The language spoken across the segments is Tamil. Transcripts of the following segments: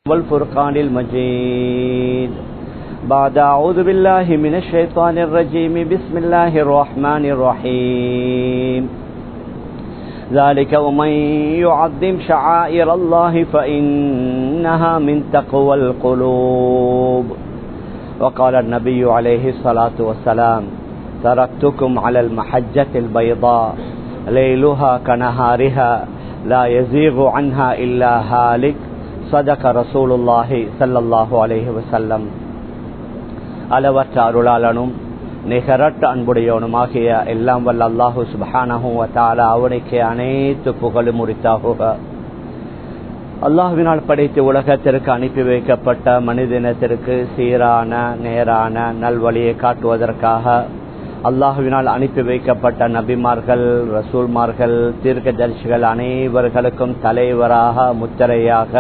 والفرقان المجيد بعد أعوذ بالله من الشيطان الرجيم بسم الله الرحمن الرحيم ذلك ومن يعظم شعائر الله فإنها من تقوى القلوب وقال النبي عليه الصلاة والسلام تركتكم على المحجة البيضاء ليلها كنهارها لا يزيغ عنها إلا هالك صدق رسول الله صلى الله عليه وسلم அளவற்ற அருளாளனும் நிகரற்ற அன்புடையவனுமாகிய எல்லாம் வல்ல அல்லாஹு சுபஹானஹும் வத்தாலா அவனுக்கு அனைத்து புகழும் முடித்தாகுக அல்லாஹுவினால் படைத்து உலகத்திற்கு அனுப்பி வைக்கப்பட்ட மனிதனத்திற்கு சீரான நேரான நல்வழியை காட்டுவதற்காக அல்லாஹுவினால் அனுப்பி வைக்கப்பட்ட நபிமார்கள் ரசூல்மார்கள் தீர்க்கதரிசிகள் அனைவர்களுக்கும் தலைவராக முத்திரையாக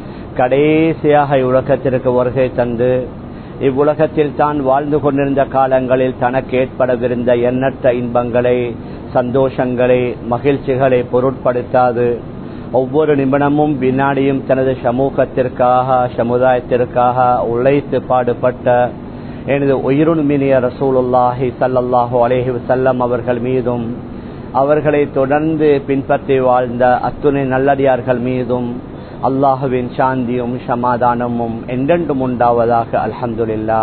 கடைசியாக இவ்வுலகத்திற்கு வருகை தந்து இவ்வுலகத்தில் தான் வாழ்ந்து கொண்டிருந்த காலங்களில் தனக்கு ஏற்படவிருந்த எண்ணற்ற இன்பங்களை சந்தோஷங்களை மகிழ்ச்சிகளை பொருட்படுத்தாது ஒவ்வொரு நிமிடமும் வினாடியும் தனது சமூகத்திற்காக சமுதாயத்திற்காக உழைத்து பாடுபட்ட எனது உயிருண்மினிய ரசூலுல்லாஹி சல்லல்லாஹு அலேஹி வசல்லம் அவர்கள் மீதும் அவர்களை தொடர்ந்து பின்பற்றி வாழ்ந்த அத்துணை நல்லடியார்கள் மீதும் அல்லாஹுவின் சாந்தியும் சமாதானமும் என்றென்றும் உண்டாவதாக அல்ஹம்துலில்லா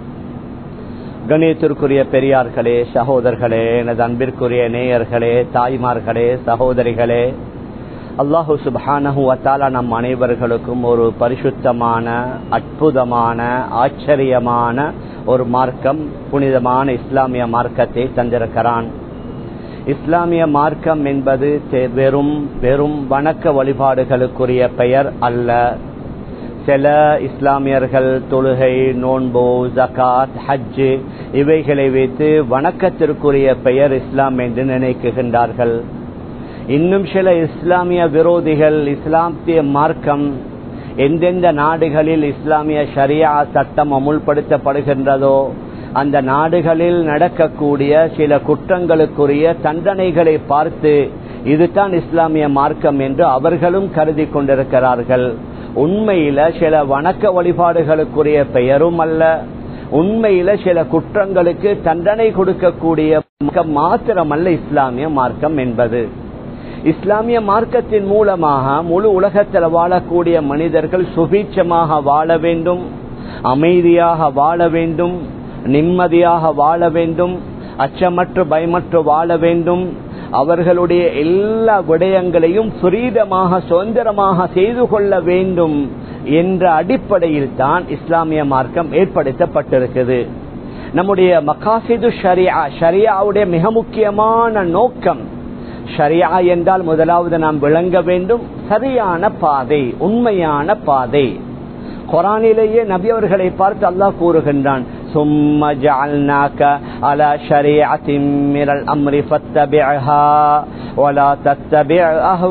கணியத்திற்குரிய பெரியார்களே சகோதரர்களே எனது அன்பிற்குரிய நேயர்களே தாய்மார்களே சகோதரிகளே அல்லாஹு சுபானஹு வத்தாலா நம் அனைவர்களுக்கும் ஒரு பரிசுத்தமான அற்புதமான ஆச்சரியமான ஒரு மார்க்கம் புனிதமான இஸ்லாமிய மார்க்கத்தை தந்திருக்கிறான் இஸ்லாமிய மார்க்கம் என்பது வெறும் வெறும் வணக்க வழிபாடுகளுக்குரிய பெயர் அல்ல சில இஸ்லாமியர்கள் தொழுகை நோன்பு ஜகாத் ஹஜ்ஜு இவைகளை வைத்து வணக்கத்திற்குரிய பெயர் இஸ்லாம் என்று நினைக்குகின்றார்கள் இன்னும் சில இஸ்லாமிய விரோதிகள் இஸ்லாமிய மார்க்கம் எந்தெந்த நாடுகளில் இஸ்லாமிய ஷரியா சட்டம் அமுல்படுத்தப்படுகின்றதோ அந்த நாடுகளில் நடக்கக்கூடிய சில குற்றங்களுக்குரிய தண்டனைகளை பார்த்து இதுதான் இஸ்லாமிய மார்க்கம் என்று அவர்களும் கருதி கொண்டிருக்கிறார்கள் உண்மையில சில வணக்க வழிபாடுகளுக்குரிய பெயரும் அல்ல உண்மையில சில குற்றங்களுக்கு தண்டனை கொடுக்கக்கூடிய மாத்திரமல்ல இஸ்லாமிய மார்க்கம் என்பது இஸ்லாமிய மார்க்கத்தின் மூலமாக முழு உலகத்தில் வாழக்கூடிய மனிதர்கள் சுபீட்சமாக வாழ வேண்டும் அமைதியாக வாழ வேண்டும் நிம்மதியாக வாழ வேண்டும் அச்சமற்று பயமற்று வாழ வேண்டும் அவர்களுடைய எல்லா விடயங்களையும் சுரீதமாக சுதந்திரமாக செய்து கொள்ள வேண்டும் என்ற அடிப்படையில் தான் இஸ்லாமிய மார்க்கம் ஏற்படுத்தப்பட்டிருக்குது நம்முடைய மகாசிது ஷரியா ஷரியாவுடைய மிக முக்கியமான நோக்கம் ஷரியா என்றால் முதலாவது நாம் விளங்க வேண்டும் சரியான பாதை உண்மையான பாதை குரானிலேயே நபி அவர்களை பார்த்து அல்லாஹ் கூறுகின்றான் ثم جعلناك على شريعة من الأمر فاتبعها ولا تتبع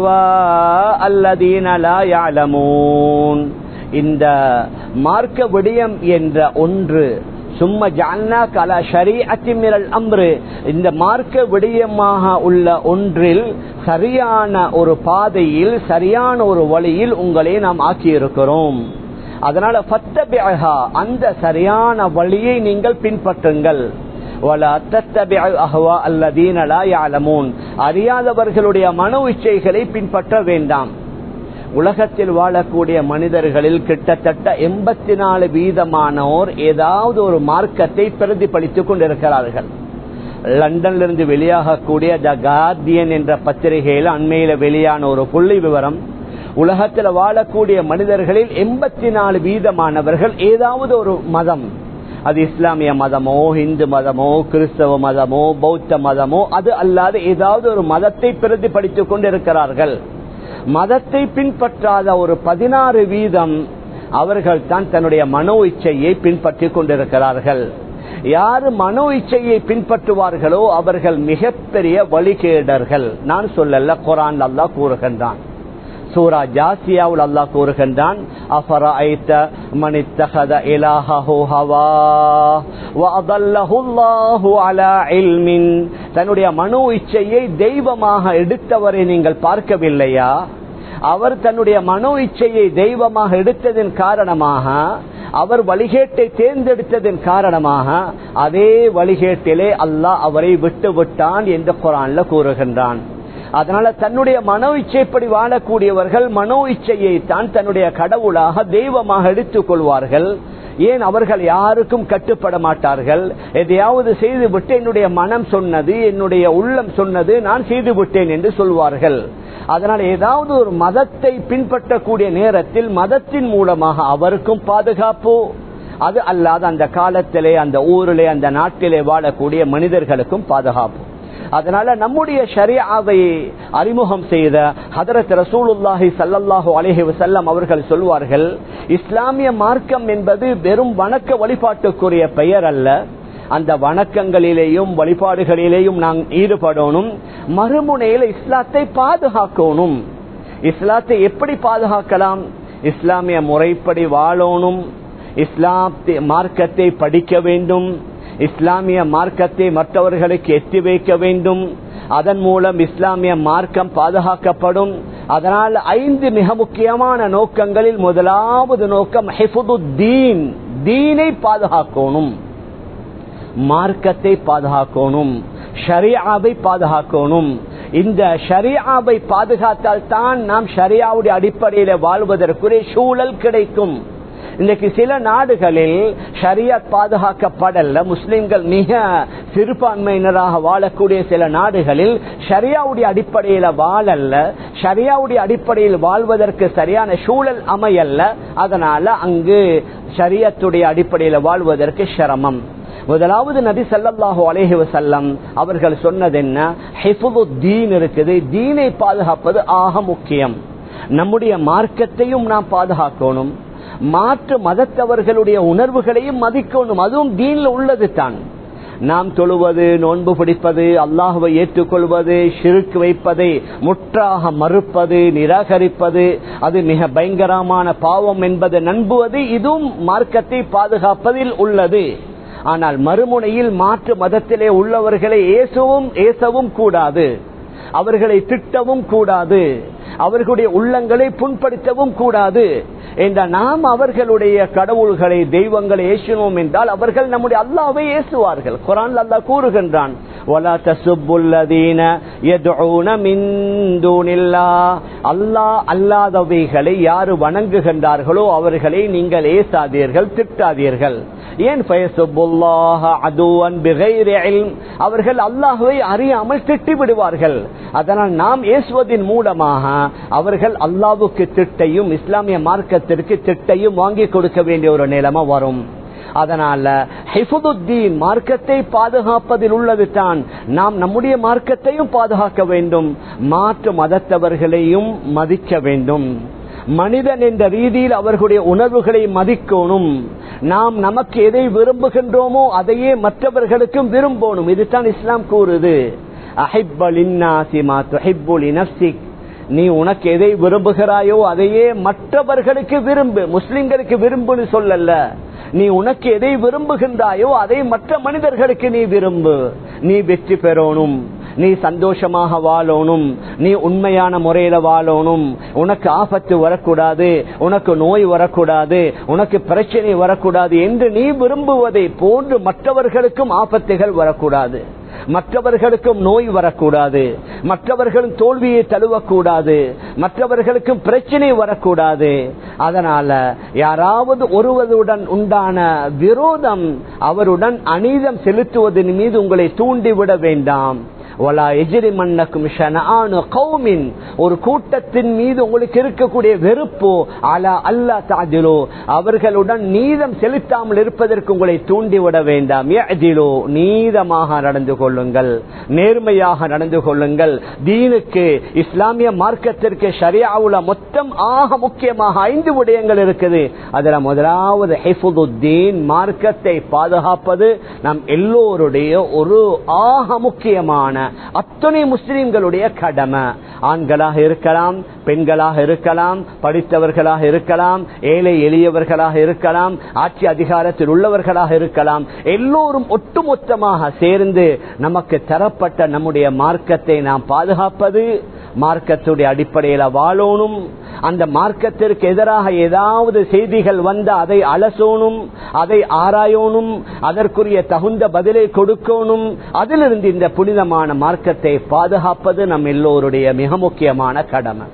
أهواء الذين لا يعلمون இந்த மார்க்க விடயம் என்ற ஒன்று சும்மா ஜால்னா கலா ஷரீஅத்தி மிரல் அம்ரு இந்த மார்க்க விடயமாக உள்ள ஒன்றில் சரியான ஒரு பாதையில் சரியான ஒரு வழியில் உங்களை நாம் ஆக்கியிருக்கிறோம் அதனால ஃபத்தபிஅஹா அந்த சரியான வழியை நீங்கள் பின்பற்றுங்கள் அறியாதவர்களுடைய மனோ இச்சைகளை பின்பற்ற வேண்டாம் உலகத்தில் வாழக்கூடிய மனிதர்களில் கிட்டத்தட்ட எண்பத்தி நாலு வீதமானோர் ஏதாவது ஒரு மார்க்கத்தை பிரதிபலித்துக் கொண்டிருக்கிறார்கள் லண்டன்ல இருந்து வெளியாகக்கூடிய த கார்டியன் என்ற பத்திரிகையில் அண்மையில வெளியான ஒரு புள்ளி விவரம் உலகத்தில் வாழக்கூடிய மனிதர்களில் எண்பத்தி நாலு வீதமானவர்கள் ஏதாவது ஒரு மதம் அது இஸ்லாமிய மதமோ இந்து மதமோ கிறிஸ்தவ மதமோ பௌத்த மதமோ அது அல்லாத ஏதாவது ஒரு மதத்தை பிரதிபலித்துக் கொண்டிருக்கிறார்கள் மதத்தை பின்பற்றாத ஒரு பதினாறு வீதம் அவர்கள் தான் தன்னுடைய மனோ இச்சையை பின்பற்றி கொண்டிருக்கிறார்கள் யாரு மனோ இச்சையை பின்பற்றுவார்களோ அவர்கள் மிகப்பெரிய வழிகேடர்கள் நான் சொல்லல குரான் அல்லா கூறுகின்றான் சூரா ஜாசியாவில் அல்லாஹ் கூறுகின்றான் அஃபரஐத மன் இத்தஹத இலாஹஹு ஹவா வஅதல்லஹு அல்லாஹு அலா இல்மின் தன்னுடைய மனோ இச்சையை தெய்வமாக எடுத்தவரை நீங்கள் பார்க்கவில்லையா அவர் தன்னுடைய மனோ இச்சையை தெய்வமாக எடுத்ததன் காரணமாக அவர் வழிகேட்டை தேர்ந்தெடுத்ததன் காரணமாக அதே வழிகேட்டிலே அல்லாஹ் அவரை விட்டு விட்டான் என்று குரான்ல கூறுகின்றான் அதனால தன்னுடைய மனோ இச்சைப்படி வாழக்கூடியவர்கள் மனோ இச்சையை தான் தன்னுடைய கடவுளாக தெய்வமாக எடுத்துக் கொள்வார்கள் ஏன் அவர்கள் யாருக்கும் கட்டுப்பட மாட்டார்கள் எதையாவது செய்துவிட்டு என்னுடைய மனம் சொன்னது என்னுடைய உள்ளம் சொன்னது நான் செய்து விட்டேன் என்று சொல்வார்கள் அதனால் ஏதாவது ஒரு மதத்தை பின்பற்றக்கூடிய நேரத்தில் மதத்தின் மூலமாக அவருக்கும் பாதுகாப்பு அது அல்லாத அந்த காலத்திலே அந்த ஊரிலே அந்த நாட்டிலே வாழக்கூடிய மனிதர்களுக்கும் பாதுகாப்பு அதனால நம்முடைய ஷரியாவை அறிமுகம் செய்த ஹதரத் ரசூலுல்லாஹி சல்லல்லாஹு அலைஹி வஸல்லம் அவர்கள் சொல்வார்கள் இஸ்லாமிய மார்க்கம் என்பது வெறும் வணக்க வழிபாட்டுக்குரிய பெயர் அல்ல அந்த வணக்கங்களிலேயும் வழிபாடுகளிலேயும் நாம் ஈடுபடணும் மறுமுனையில் இஸ்லாத்தை பாதுகாக்கணும் இஸ்லாத்தை எப்படி பாதுகாக்கலாம் இஸ்லாமிய முறைப்படி வாழணும் இஸ்லாத்தை மார்க்கத்தை படிக்க வேண்டும் இஸ்லாமிய மார்க்கத்தை மற்றவர்களுக்கு எத்தி வைக்க வேண்டும் அதன் மூலம் இஸ்லாமிய மார்க்கம் பாதுகாக்கப்படும் அதனால் ஐந்து மிக முக்கியமான நோக்கங்களில் முதலாவது நோக்கம் தீன் தீனை பாதுகாக்கணும் மார்க்கத்தை பாதுகாக்கணும் ஷரியாவை பாதுகாக்கணும் இந்த ஷரியாவை பாதுகாத்தால் தான் நாம் ஷரியாவுடைய அடிப்படையில வாழ்வதற்குரிய சூழல் கிடைக்கும் இன்னைக்கு சில நாடுகளில் ஷரியாத் பாதுகாக்கப்படல முஸ்லிம்கள் மிக சிறுபான்மையினராக வாழக்கூடிய சில நாடுகளில் ஷரியாவுடைய அடிப்படையில் வாழல்ல ஷரியாவுடைய அடிப்படையில் வாழ்வதற்கு சரியான சூழல் அமையல்ல அதனால அங்கு ஷரியத்துடைய அடிப்படையில் வாழ்வதற்கு சிரமம் முதலாவது நபி சல்லாஹூ அலேஹி வசல்லம் அவர்கள் சொன்னது என்ன ஹிஃபுது தீன் இருக்குது தீனை பாதுகாப்பது ஆக முக்கியம் நம்முடைய மார்க்கத்தையும் நாம் பாதுகாக்கணும் மாற்று மதத்தவர்களுடைய உணர்வுகளையும் மதிக்கணும் அதுவும் தீன்ல உள்ளது தான் நாம் தொழுவது நோன்பு பிடிப்பது அல்லாஹுவை ஏற்றுக்கொள்வது சிறுக்கு வைப்பதை முற்றாக மறுப்பது நிராகரிப்பது அது மிக பயங்கரமான பாவம் என்பதை நம்புவது இதுவும் மார்க்கத்தை பாதுகாப்பதில் உள்ளது ஆனால் மறுமுனையில் மாற்று மதத்திலே உள்ளவர்களை ஏசவும் ஏசவும் கூடாது அவர்களை திட்டவும் கூடாது அவர்களுடைய உள்ளங்களை புண்படுத்தவும் கூடாது என்ற நாம் அவர்களுடைய கடவுள்களை தெய்வங்களை ஏசினோம் என்றால் அவர்கள் நம்முடைய அல்லாவை ஏசுவார்கள் குரான் அல்லா கூறுகின்றான் அல்லாஹ் அல்லாதவைகளை யாரு வணங்குகின்றார்களோ அவர்களை நீங்கள் ஏசாதீர்கள் திட்டாதீர்கள் ஏன் அவர்கள் அல்லாஹுவை அறியாமல் திட்டி விடுவார்கள் அதனால் நாம் ஏசுவதன் மூலமாக அவர்கள் அல்லாவுக்கு திட்டையும் இஸ்லாமிய மார்க்கத்திற்கு திட்டையும் வாங்கி கொடுக்க வேண்டிய ஒரு நிலைமை வரும் அதனால ஹிஃபுதீன் மார்க்கத்தை பாதுகாப்பதில் உள்ளது தான் நாம் நம்முடைய மார்க்கத்தையும் பாதுகாக்க வேண்டும் மாற்று மதத்தவர்களையும் மதிக்க வேண்டும் மனிதன் என்ற ரீதியில் அவர்களுடைய உணர்வுகளை மதிக்கணும் நாம் நமக்கு எதை விரும்புகின்றோமோ அதையே மற்றவர்களுக்கும் விரும்பணும் இதுதான் இஸ்லாம் கூறுது நீ உனக்கு எதை விரும்புகிறாயோ அதையே மற்றவர்களுக்கு விரும்பு முஸ்லிம்களுக்கு விரும்புன்னு சொல்லல நீ உனக்கு எதை விரும்புகின்றாயோ அதை மற்ற மனிதர்களுக்கு நீ விரும்பு நீ வெற்றி பெறணும் நீ சந்தோஷமாக வாழணும் நீ உண்மையான முறையில வாழணும் உனக்கு ஆபத்து வரக்கூடாது உனக்கு நோய் வரக்கூடாது உனக்கு பிரச்சனை வரக்கூடாது என்று நீ விரும்புவதை போன்று மற்றவர்களுக்கும் ஆபத்துகள் வரக்கூடாது மற்றவர்களுக்கும் நோய் வரக்கூடாது மற்றவர்களும் தோல்வியை தழுவக்கூடாது மற்றவர்களுக்கும் பிரச்சனை வரக்கூடாது அதனால யாராவது ஒருவருடன் உண்டான விரோதம் அவருடன் அநீதம் செலுத்துவதன் மீது உங்களை தூண்டிவிட வேண்டாம் ஒரு கூட்டத்தின் மீது உங்களுக்கு இருக்கக்கூடிய வெறுப்போ அலா அல்லா தாஜிலோ அவர்களுடன் நீதம் செலுத்தாமல் இருப்பதற்கு உங்களை தூண்டிவிட வேண்டாம் எதிலோ நீதமாக நடந்து கொள்ளுங்கள் நேர்மையாக நடந்து கொள்ளுங்கள் தீனுக்கு இஸ்லாமிய மார்க்கத்திற்கு ஷரியாவுல மொத்தம் ஆக முக்கியமாக ஐந்து விடயங்கள் இருக்குது அதுல முதலாவது ஹிஃபுதீன் மார்க்கத்தை பாதுகாப்பது நம் எல்லோருடைய ஒரு ஆக முக்கியமான அத்தனை முஸ்லிம்களுடைய கடமை ஆண்களாக இருக்கலாம் பெண்களாக இருக்கலாம் படித்தவர்களாக இருக்கலாம் ஏழை எளியவர்களாக இருக்கலாம் ஆட்சி அதிகாரத்தில் உள்ளவர்களாக இருக்கலாம் எல்லோரும் ஒட்டுமொத்தமாக சேர்ந்து நமக்கு தரப்பட்ட நம்முடைய மார்க்கத்தை நாம் பாதுகாப்பது மார்க்கத்துடைய அடிப்படையில் வாழணும் அந்த மார்க்கத்திற்கு எதிராக ஏதாவது செய்திகள் வந்த அதை அலசோணும் அதை ஆராயோணும் அதற்குரிய தகுந்த பதிலை கொடுக்கணும் அதிலிருந்து இந்த புனிதமான மார்க்கத்தை பாதுகாப்பது நம் எல்லோருடைய மிக முக்கியமான கடமை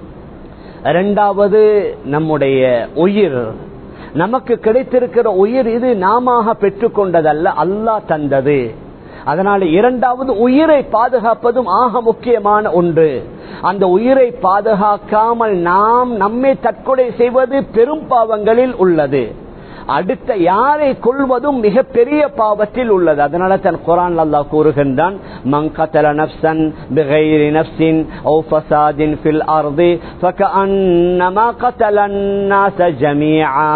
இரண்டாவது நம்முடைய உயிர் நமக்கு கிடைத்திருக்கிற உயிர் இது நாம பெற்றுக்கொண்டதல்ல அல்லாஹ் தந்தது அதனால இரண்டாவது உயிரை பாதுகாப்பதும் ஆக முக்கியமான ஒன்று அந்த உயிரை பாதுகாக்காமல் நாம் நம்மை தற்கொலை செய்வது பெரும் பாவங்களில் உள்ளது அடுத்த யாரை கொள்வதும் மிக பெரிய பாவத்தில் உள்ளது அதனால தன் குரான் அல்லா கூறுகின்றான் மங்கத்தல நப்சன் பிகைரி நப்சின் ஓ ஃபசாதின் ஃபில் அர்தி ஃபகஅன்னமா கத்தலன் நாஸ ஜமீஆ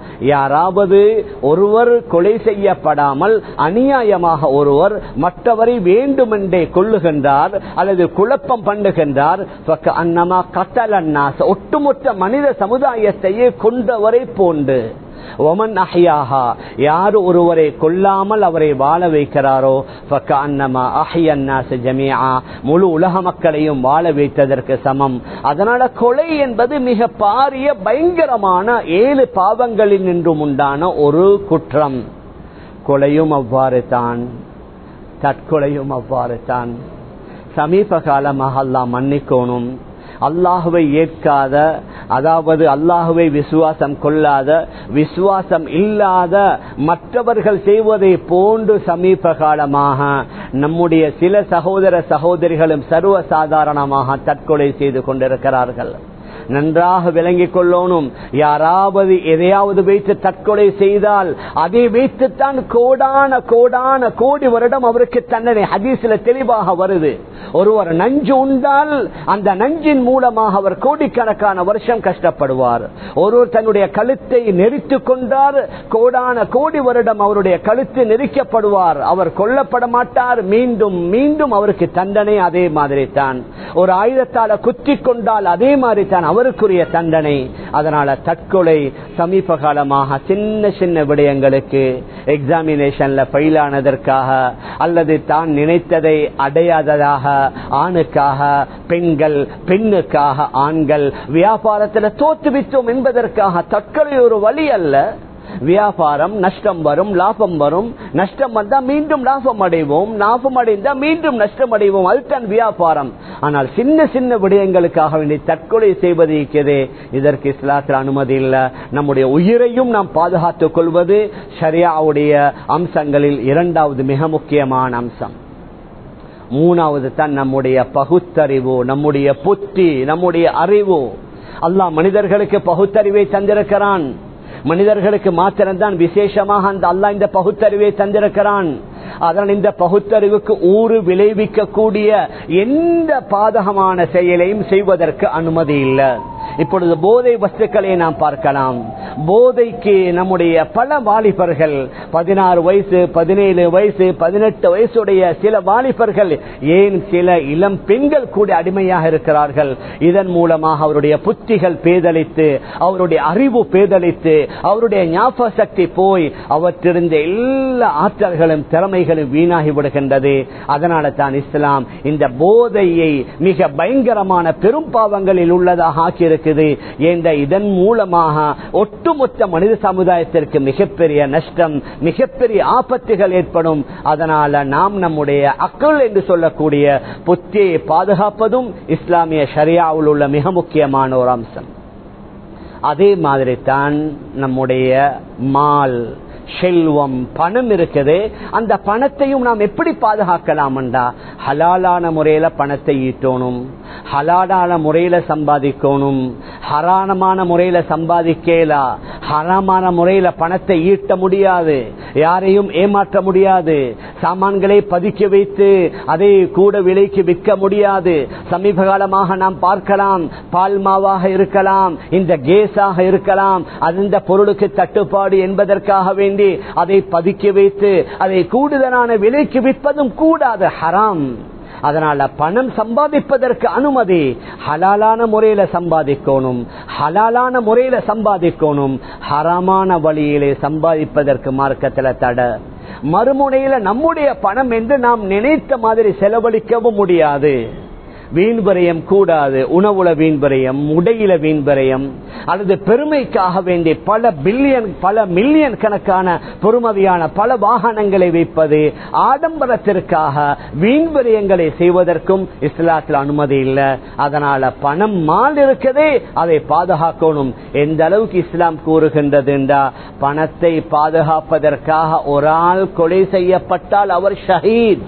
யாராவது ஒருவர் கொலை செய்யப்படாமல் அநியாயமாக ஒருவர் மற்றவரை வேண்டுமென்றே கொள்ளுகின்றார் அல்லது குழப்பம் பண்ணுகின்றார் ஃபகஅன்னமா கத்தலன் நாஸ ஒட்டுமொத்த மனித சமுதாயத்தையே கொண்டவரை போன்று ஒமன் அஹ்யாஹா யார் ஒருவரை கொல்லாமல் அவரை வாழ வைக்கிறாரோ ஃபக்கஅன்னமா அஹ்யன்னாஸ ஜமீஆ முழு உலக மக்களையும் வாழ வைத்ததற்கு சமம் அதனால கொலை என்பது மிக பாரிய பயங்கரமான ஏழு பாவங்களில் நின்றும் உண்டான ஒரு குற்றம் கொலையும் அவ்வாறு தான் தற்கொலையும் அவ்வாறு தான் சமீப காலமாக அல்லாஹ் மன்னிக்கோணும் அல்லாஹுவை ஏற்காத அதாவது அல்லாஹுவை விசுவாசம் கொள்ளாத விசுவாசம் இல்லாத மற்றவர்கள் செய்வதை போன்று சமீப காலமாக நம்முடைய சில சகோதர சகோதரிகளும் சர்வ சாதாரணமாக தற்கொலை செய்து கொண்டிருக்கிறார்கள் நன்றாக விளங்கிக் கொள்ளணும் யாராவது எதையாவது வைத்து தற்கொலை செய்தால் அதை வைத்துத்தான் கோடான கோடான கோடி வருடம் அவருக்கு தண்டனை ஹதீஸ்ல தெளிவாக வருது ஒருவர் நஞ்சு உண்டால் அந்த நஞ்சின் மூலமாக அவர் கோடிக்கணக்கான வருஷம் கஷ்டப்படுவார் ஒருவர் தன்னுடைய கழுத்தை நெரித்து கொண்டார் கோடான கோடி வருடம் அவருடைய கழுத்து நெரிக்கப்படுவார் அவர் கொல்லப்பட மாட்டார் மீண்டும் மீண்டும் அவருக்கு தண்டனை அதே மாதிரி தான் ஒரு ஆயுதத்தால குத்தி கொண்டால் அதே மாதிரி தான் அவருக்குரிய தண்டனை அதனால தற்கொலை சமீப காலமாக சின்ன சின்ன விடயங்களுக்கு எக்ஸாமினேஷன்ல பயிலானதற்காக அல்லது தான் நினைத்ததை அடையாததாக ஆணுக்காக பெண்கள் பெண்ணுக்காக ஆண்கள் வியாபாரத்தில் தோற்றுவித்தோம் என்பதற்காக தற்கொலை ஒரு வழி அல்ல வியாபாரம் நஷ்டம் வரும் லாபம் வரும் நஷ்டம் வந்தா மீண்டும் லாபம் அடைவோம் லாபம் அடைந்தா மீண்டும் நஷ்டம் அடைவோம் அதுதான் வியாபாரம் ஆனால் சின்ன சின்ன விடயங்களுக்காக வேண்டி தற்கொலை செய்வது இருக்கிறதே இதற்கு இஸ்லாத்தில் அனுமதி இல்லை நம்முடைய உயிரையும் நாம் பாதுகாத்துக் கொள்வது ஷரியாவுடைய அம்சங்களில் இரண்டாவது மிக முக்கியமான அம்சம் மூணாவது தான் நம்முடைய பகுத்தறிவு நம்முடைய புத்தி நம்முடைய அறிவு அல்லாஹ் மனிதர்களுக்கு பகுத்தறிவை தந்திருக்கிறான் மனிதர்களுக்கு மாத்திரம்தான் விசேஷமாக அந்த அல்லா இந்த பகுத்தறிவை தந்திருக்கிறான் அதனால் இந்த பகுத்தறிவுக்கு ஊறு விளைவிக்கக்கூடிய எந்த பாதகமான செயலையும் செய்வதற்கு அனுமதி இல்லை இப்பொழுது போதை வஸ்துக்களை நாம் பார்க்கலாம் போதைக்கு நம்முடைய பல வாலிபர்கள் பதினாறு வயசு பதினேழு வயசு பதினெட்டு வயசுடைய சில வாலிபர்கள் ஏன் சில இளம் பெண்கள் கூட அடிமையாக இருக்கிறார்கள் இதன் மூலமாக அவருடைய புத்திகள் பேதலித்து அவருடைய அறிவு பேதலித்து அவருடைய ஞாபக சக்தி போய் அவற்றிருந்த எல்லா ஆற்றல்களும் திறமைகளும் வீணாகி விடுகின்றது அதனால தான் இஸ்லாம் இந்த போதையை மிக பயங்கரமான பெரும் பாவங்களில் உள்ளதாக ஆக்கியிருக்கிறது என்ற இதன் மூலமாக ஒட்டுமொத்த மனித சமுதாயத்திற்கு மிகப்பெரிய நஷ்டம் மிகப்பெரிய ஆபத்துகள் ஏற்படும் அதனால நாம் நம்முடைய அக்கள் என்று சொல்லக்கூடிய புத்தியை பாதுகாப்பதும் இஸ்லாமிய ஷரியாவில் உள்ள மிக முக்கியமான ஒரு அம்சம் அதே மாதிரி தான் நம்முடைய மால் செல்வம் பணம் இருக்குது அந்த பணத்தையும் நாம் எப்படி பாதுகாக்கலாம்டா ஹலாலான முறையில பணத்தை ஈட்டணும் ஹலாலான முறையில சம்பாதிக்கணும் ஹரானமான முறையில சம்பாதிக்கலா ஹராமான முறையில பணத்தை ஈட்ட முடியாது யாரையும் ஏமாற்ற முடியாது சாமான்களை பதுக்கி வைத்து அதை கூட விலைக்கு விற்க முடியாது சமீப காலமாக நாம் பார்க்கலாம் பால்மாவாக இருக்கலாம் இந்த கேஸாக இருக்கலாம் அந்த பொருளுக்கு தட்டுப்பாடு என்பதற்காக வேண்டி அதை பதுக்கி வைத்து அதை கூடுதலான விலைக்கு விற்பதும் கூடாது ஹராம் அதனால பணம் சம்பாதிப்பதற்கு அனுமதி ஹலாலான முறையில சம்பாதிக்கணும் ஹலாலான முறையில சம்பாதிக்கணும் ஹராமான வழியிலே சம்பாதிப்பதற்கு மார்க்கத்துல தடை மறுமுனையில நம்முடைய பணம் என்று நாம் நினைத்த மாதிரி செலவழிக்கவும் முடியாது வீண்பரியம் கூடாது உணவுல வீண்பரியம் உடையில வீண்பரியம் அல்லது பெருமைக்காக வேண்டி பல பில்லியன் பல மில்லியன் கணக்கான பொறுமதியான பல வாகனங்களை வைப்பது ஆடம்பரத்திற்காக வீண்பரியங்களை செய்வதற்கும் இஸ்லாத்தில் அனுமதி இல்லை அதனால பணம் மால் இருக்கதே அதை பாதுகாக்கணும் எந்த அளவுக்கு இஸ்லாம் கூறுகின்றது என்றா பணத்தை பாதுகாப்பதற்காக ஒரு ஆள் கொலை செய்யப்பட்டால் அவர் ஷஹீத்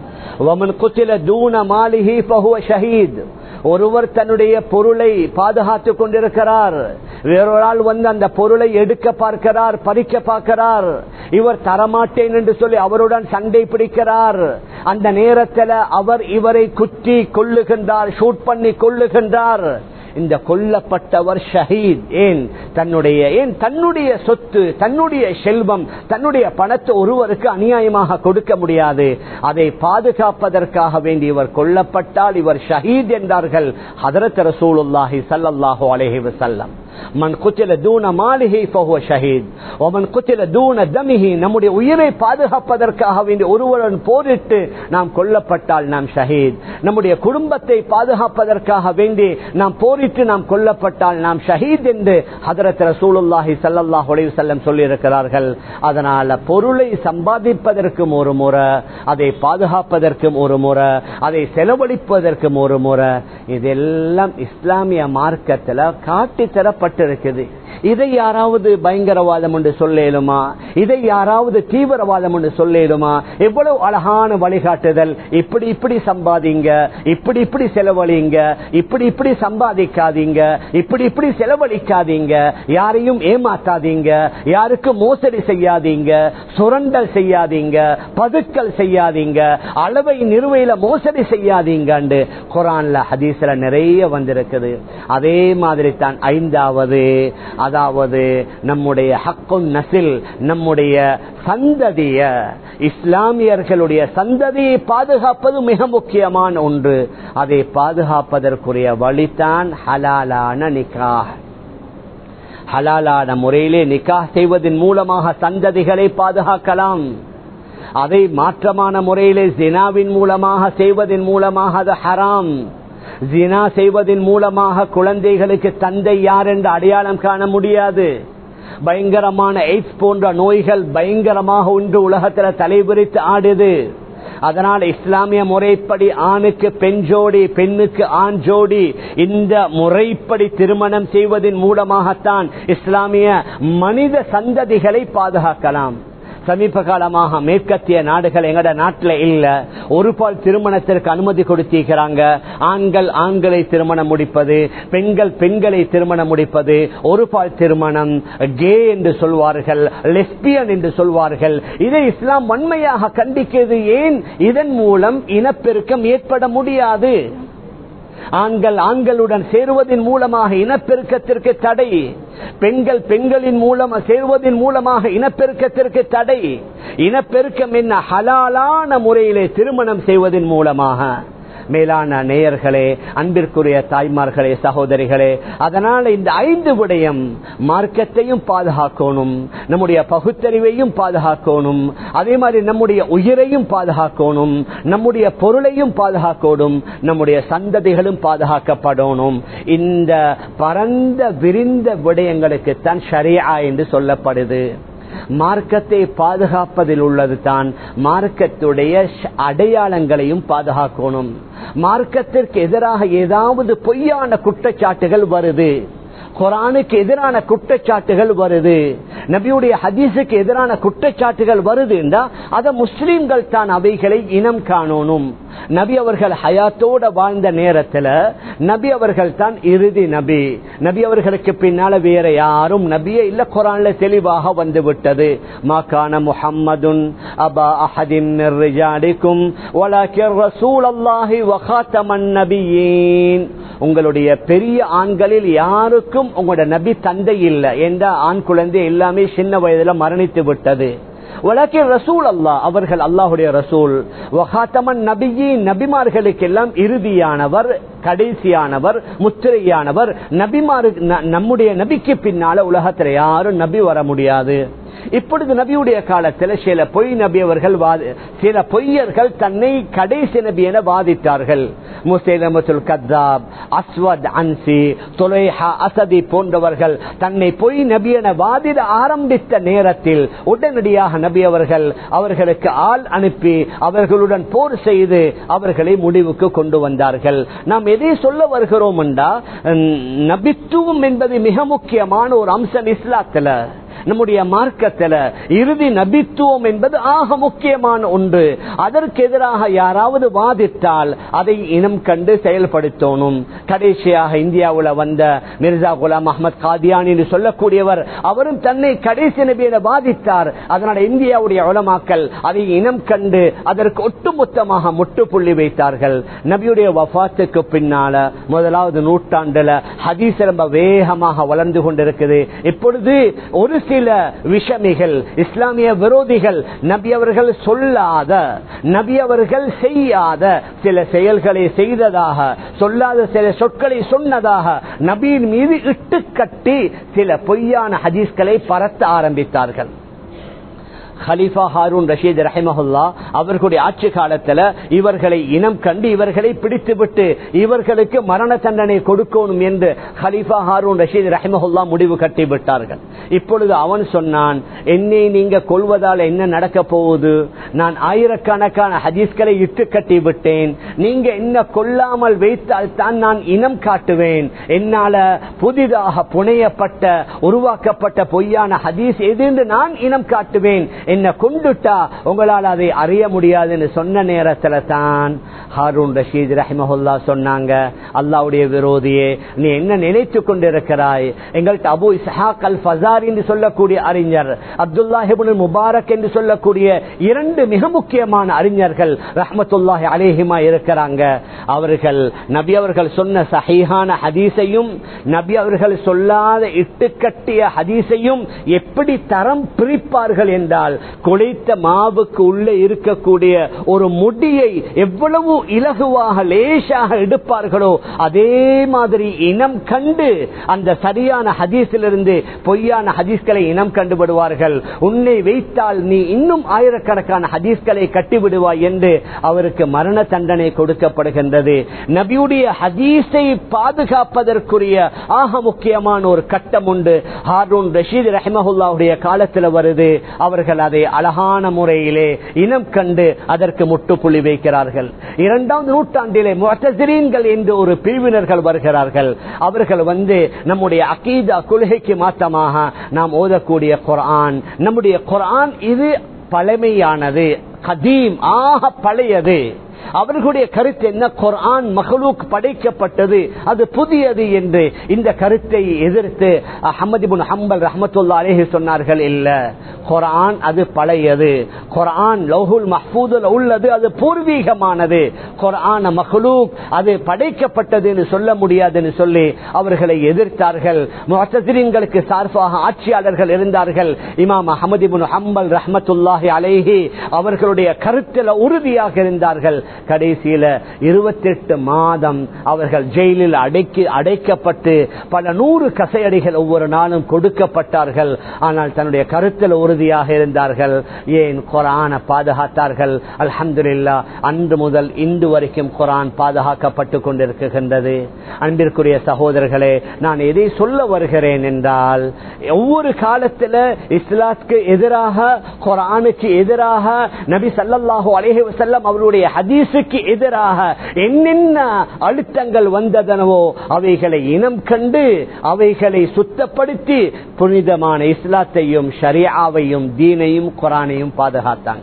ومن قتل دون ماله فهو شهيد ஒருவர் தன்னுடைய பொருளை பாதுகாத்துக் கொண்டிருக்கிறார் வேறொரு ஆள் வந்து அந்த பொருளை எடுக்க பார்க்கிறார் பறிக்க பார்க்கிறார் இவர் தரமாட்டேன் என்று சொல்லி அவருடன் சண்டை பிடிக்கிறார் அந்த நேரத்தில் அவர் இவரை குத்தி கொள்ளுகின்றார் ஷூட் பண்ணி கொள்ளுகின்றார் இந்த கொல்லப்பட்டவர் ஷஹீத் ஏன் தன்னுடைய ஏன் தன்னுடைய சொத்து தன்னுடைய செல்வம் தன்னுடைய பணத்தை ஒருவருக்கு அநியாயமாக கொடுக்க முடியாது அதை பாதுகாப்பதற்காக வேண்டி இவர் கொல்லப்பட்டால் இவர் ஷஹீத் என்றார்கள் ஹதரத் ரசூலுல்லாஹி சல்லல்லாஹு அலைஹி வஸல்லம் மன் குத்தில தூன மாளிகை ஃபஹுவ ஷஹீத் ஒமன் குத்தில தூன தமிஹி நம்முடைய உயிரை பாதுகாப்பதற்காக வேண்டி ஒருவருடன் போரிட்டு நாம் கொல்லப்பட்டால் நாம் ஷஹீத் நம்முடைய குடும்பத்தை பாதுகாப்பதற்காக வேண்டி நாம் போரிட்டு நாம் கொல்லப்பட்டால் நாம் ஷஹீத் என்று ஹதரத் ரசூலுல்லாஹி ஸல்லல்லாஹு அலைஹி வஸல்லம் சொல்லி இருக்கிறார்கள் அதனால பொருளை சம்பாதிப்பதற்கும் ஒரு முறை அதை பாதுகாப்பதற்கும் ஒரு முறை அதை செலவழிப்பதற்கும் ஒரு முறை இதெல்லாம் இஸ்லாமிய மார்க்கத்தில் காட்டி தரப்பட்டிருக்குது இதை யாராவது பயங்கரவாதம் என்று சொல்லேலுமா இதை யாராவது தீவிரவாதம் என்று சொல்லேலுமா எவ்வளவு அழகான வழிகாட்டுதல் இப்படி இப்படி சம்பாதிங்க இப்படி இப்படி செலவழிங்க இப்படி இப்படி சம்பாதிக்காதீங்க இப்படி இப்படி செலவழிக்காதீங்க யாரையும் ஏமாத்தாதீங்க யாருக்கும் மோசடி செய்யாதீங்க சுரண்டல் செய்யாதீங்க பதுக்கல் செய்யாதீங்க அளவை நிறுவையில மோசடி செய்யாதீங்க குரான்ல ஹதீஸ்ல நிறைய வந்திருக்குது அதே மாதிரி தான் ஐந்தாவது அதாவது நம்முடைய ஹக்குன் நசில் நம்முடைய சந்ததிய இஸ்லாமியர்களுடைய சந்ததியை பாதுகாப்பது மிக முக்கியமான ஒன்று அதை பாதுகாப்பதற்குரிய வழிதான் ஹலாலான நிக்கா ஹலாலான முறையிலே நிக்கா செய்வதன் மூலமாக சந்ததிகளை பாதுகாக்கலாம் அதை மாற்றமான முறையிலே ஜினாவின் மூலமாக செய்வதன் மூலமாக அது ஹராம் ஜினா செய்வதன் மூலமாக குழந்தைகளுக்கு தந்தை யார் என்று அடையாளம் காண முடியாது பயங்கரமான எய்ட்ஸ் போன்ற நோய்கள் பயங்கரமாக ஒன்று உலகத்தில் தலைவிரித்து ஆடுது அதனால் இஸ்லாமிய முறைப்படி ஆணுக்கு பெண் ஜோடி பெண்ணுக்கு ஆண் ஜோடி இந்த முறைப்படி திருமணம் செய்வதன் மூலமாகத்தான் இஸ்லாமிய மனித சந்ததிகளை பாதுகாக்கலாம் சமீப காலமாக மேற்கத்திய நாடுகள் எங்கட நாட்டில் இல்ல ஒரு பால் திருமணத்திற்கு அனுமதி கொடுத்திருக்கிறாங்க ஆண்கள் ஆண்களை திருமணம் முடிப்பது பெண்கள் பெண்களை திருமணம் முடிப்பது ஒரு பால் திருமணம் கே என்று சொல்வார்கள் லெஸ்பியன் என்று சொல்வார்கள் இதை இஸ்லாம் வன்மையாக கண்டிக்கிறது ஏன் இதன் மூலம் இனப்பெருக்கம் ஏற்பட முடியாது ஆண்கள் ஆண்களுடன் சேருவதன் மூலமாக இனப்பெருக்கத்திற்கு தடை பெண்கள் பெண்களின் மூலம் சேருவதன் மூலமாக இனப்பெருக்கத்திற்கு தடை இனப்பெருக்கம் என்ன ஹலாலான முறையிலே திருமணம் செய்வதன் மூலமாக மேலான நேயர்களே அன்பிற்குரிய தாய்மார்களே சகோதரிகளே அதனால இந்த ஐந்து விடயம் மார்க்கத்தையும் பாதுகாக்கணும் நம்முடைய பகுத்தறிவையும் பாதுகாக்கணும் அதே மாதிரி நம்முடைய உயிரையும் பாதுகாக்கணும் நம்முடைய பொருளையும் பாதுகாக்கணும் நம்முடைய சந்ததிகளும் பாதுகாக்கப்படணும் இந்த பரந்த விரிந்த விடயங்களுக்கு தான் ஷரியா என்று சொல்லப்படுது மார்க்கத்தை பாதுகாப்பதில் உள்ளது தான் மார்க்கத்துடைய அடையாளங்களையும் பாதுகாக்கணும் மார்க்கத்திற்கு எதிராக ஏதாவது பொய்யான குற்றச்சாட்டுகள் வருது குரானுக்கு எதிரான குற்றச்சாட்டுகள் வருது நபியுடைய ஹதீஸுக்கு எதிரான குற்றச்சாட்டுகள் வருது என்றா அத முஸ்லீம்கள் தான் அவைகளை இனம் காணணும் நபி அவர்கள் ஹயாத்தோட வாழ்ந்த நேரத்தில் நபி அவர்கள் தான் இறுதி நபி நபி அவர்களுக்கு பின்னால வேற யாரும் நபியே இல்ல குரான்ல தெளிவாக வந்து விட்டது மாக்கான முஹம்மதுன் அபா அஹதின் ரிஜாலிக்கும் வலாக்கிர் ரசூலல்லாஹி வகாத்தமன் நபியீன் உங்களுடைய பெரிய ஆண்களில் யாருக்கும் உங்களோட நபி தந்தை இல்லை என்ற ஆண் குழந்தை எல்லாமே சின்ன வயதுல மரணித்து விட்டது உலகில் ரசூல் அல்லாஹ் அவர்கள் அல்லாஹுடைய ரசூல் வஹாத்தமன் நபியி நபிமார்களுக்கெல்லாம் இறுதியானவர் கடைசியானவர் முத்திரையானவர் நபிமாரு ந- நம்முடைய நபிக்கு பின்னால உலகத்துல யாரும் நபி வர முடியாது இப்பொழுது நபியுடைய காலத்தில் சில பொய் நபி அவர்கள் வாதி- சில பொய்யர்கள் தன்னை கடைசி நபி என வாதித்தார்கள் முசேலமத்துல் கத்தாப் அஸ்வத் அன்சி தொலைஹா அசதி போன்றவர்கள் தன்னை பொய் நபி என வாதிட ஆரம்பித்த நேரத்தில் உடனடியாக நபி அவர்கள் அவர்களுக்கு ஆள் அனுப்பி அவர்களுடன் போர் செய்து அவர்களை முடிவுக்கு கொண்டு வந்தார்கள் நாம் எதை சொல்ல வருகிறோம் என்றா நபித்துவம் என்பது மிக முக்கியமான ஒரு அம்சம் இஸ்லாத்துல நம்முடைய மார்க்கத்துல இறுதி நபித்துவம் என்பது ஆக முக்கியமான ஒன்று அதற்கு எதிராக யாராவது வாதிட்டால் அதை இனம் கண்டு செயல்படுத்தணும் கடைசியாக இந்தியாவுல வந்த மிர்சா குலாம் அஹமத் காதியான் என்று சொல்லக்கூடியவர் அவரும் தன்னை கடைசி நபியில வாதித்தார் அதனால இந்தியாவுடைய உலமாக்கல் அதை இனம் கண்டு அதற்கு ஒட்டுமொத்தமாக முட்டுப்புள்ளி வைத்தார்கள் நபியுடைய வஃபாத்துக்கு பின்னால முதலாவது நூற்றாண்டுல ஹதீஸ் ரொம்ப வேகமாக வளர்ந்து கொண்டிருக்குது இப்பொழுது ஒரு சில விஷமிகள் இஸ்லாமிய விரோதிகள் நபி அவர்கள் சொல்லாத நபி அவர்கள் செய்யாத சில செயல்களை செய்ததாக சொல்லாத சில சொற்களை சொன்னதாக நபியின் மீது இட்டு கட்டி சில பொய்யான ஹதீஸ்களை பரத்த ஆரம்பித்தார்கள் ஹலீஃபா ஹாரூன் ரஷீத் ரஹிமஹுல்லா அவர்களுடைய ஆட்சி காலத்துல இவர்களை இனம் கண்டு இவர்களை பிடித்துவிட்டு இவர்களுக்கு மரண தண்டனை கொடுக்கணும் என்று ஹலீஃபா ஹாரூன் ரஷீத் ரஹிமஹுல்லா முடிவு கட்டி விட்டார்கள் இப்பொழுது அவன் சொன்னான் என்னை நீங்க கொள்வதால் என்ன நடக்க போகுது நான் ஆயிரக்கணக்கான ஹதீஸ்களை இட்டு கட்டி விட்டேன் நீங்க என்ன கொல்லாமல் வைத்தால் தான் நான் இனம் காட்டுவேன் என்னால புதிதாக புனையப்பட்ட உருவாக்கப்பட்ட பொய்யான ஹதீஸ் எது என்று நான் இனம் காட்டுவேன் என்ன கொண்டுட்டா உங்களால் அதை அறிய முடியாதுன்னு சொன்ன நேரத்துல தான் ஹாரூன் ரஷீத் ரஹிமஹுல்லா சொன்னாங்க அல்லாவுடைய விரோதியே நீ என்ன நினைத்து கொண்டிருக்கிறாய் எங்கள்கிட்ட அபு இஸ்ஹாக் அல் ஃபசார் என்று சொல்லக்கூடிய அறிஞர் அப்துல்லாஹிபுல் முபாரக் என்று சொல்லக்கூடிய இரண்டு மிக முக்கியமான அறிஞர்கள் ரஹமத்துல்லாஹி அலேஹிமா இருக்கிறாங்க அவர்கள் நபி அவர்கள் சொன்ன சஹீஹான ஹதீஸையும் நபி அவர்கள் சொல்லாத இட்டுக்கட்டிய ஹதீஸையும் எப்படி தரம் பிரிப்பார்கள் என்றால் குளித்த மாவுக்கு உள்ளே இருக்கக்கூடிய ஒரு முடியை எவ்வளவு இலகுவாக லேசாக எடுப்பார்களோ அதே மாதிரி இனம் கண்டு அந்த சரியான ஹதீஸிலிருந்து பொய்யான ஹதீஸ்களை இனம் கண்டுபிடுவார்கள் உன்னை வைத்தால் நீ இன்னும் ஆயிரக்கணக்கான ஹதீஸ்களை கட்டிவிடுவாய் என்று அவருக்கு மரண தண்டனை கொடுக்கப்படுகின்றது நபியுடைய ஹதீஸை பாதுகாப்பதற்குரிய ஆக முக்கியமான ஒரு கட்டம் உண்டு ஹாரூன் ரஷீத் ரஹமஹுல்லாவுடைய காலத்தில் வருது அவர்கள் அதை அழகான முறையிலே இனம் கண்டு அதற்கு முட்டுப்புள்ளி வைக்கிறார்கள் இரண்டாவது நூற்றாண்டிலே முத்தசிரீன்கள் என்று ஒரு பிரிவினர்கள் வருகிறார்கள் அவர்கள் வந்து நம்முடைய அகீதா கொள்கைக்கு மாற்றமாக நாம் ஓதக்கூடிய குர்ஆன் நம்முடைய குர்ஆன் இது பழமையானது கதீம் ஆக பழையது அவர்களுடைய கருத்து என்ன குர்ஆன் மகளூக் படைக்கப்பட்டது அது புதியது என்று இந்த கருத்தை எதிர்த்து அஹமதிபுன் ஹம்பல் ரஹமத்துல்லா அலேஹி சொன்னார்கள் இல்ல குர்ஆன் அது பழையது குர்ஆன் லௌஹுல் மஹ்பூதுல உள்ளது அது பூர்வீகமானது குர்ஆன் மகளூக் அது படைக்கப்பட்டது என்று சொல்ல முடியாதுன்னு சொல்லி அவர்களை எதிர்த்தார்கள் முத்தசிரியங்களுக்கு சார்பாக ஆட்சியாளர்கள் இருந்தார்கள் இமாம் அஹமதிபுன் ஹம்பல் ரஹமத்துல்லாஹி அலேஹி அவர்களுடைய கருத்தில் உறுதியாக இருந்தார்கள் கடைசியில இருபத்தி எட்டு மாதம் அவர்கள் ஜெயிலில் அடைக்கி அடைக்கப்பட்டு பல நூறு கசையடிகள் ஒவ்வொரு நாளும் கொடுக்கப்பட்டார்கள் ஆனால் தன்னுடைய கருத்தில் உறுதியாக இருந்தார்கள் ஏன் குரான பாதுகாத்தார்கள் அல்ஹம்துலில்லா அன்று முதல் இன்று வரைக்கும் குரான் பாதுகாக்கப்பட்டு கொண்டிருக்கின்றது அன்பிற்குரிய சகோதரர்களே நான் எதை சொல்ல வருகிறேன் என்றால் ஒவ்வொரு காலத்தில் இஸ்லாத்துக்கு எதிராக குரானுக்கு எதிராக நபி சல்லல்லாஹு அலைஹி வஸல்லம் அவருடைய ஹதீஸுக்கு எதிராக என்னென்ன அழுத்தங்கள் வந்ததனவோ அவைகளை இனம் கண்டு அவைகளை சுத்தப்படுத்தி புனிதமான இஸ்லாத்தையும் ஷரியாவையும் தீனையும் குரானையும் பாதுகாத்தாங்க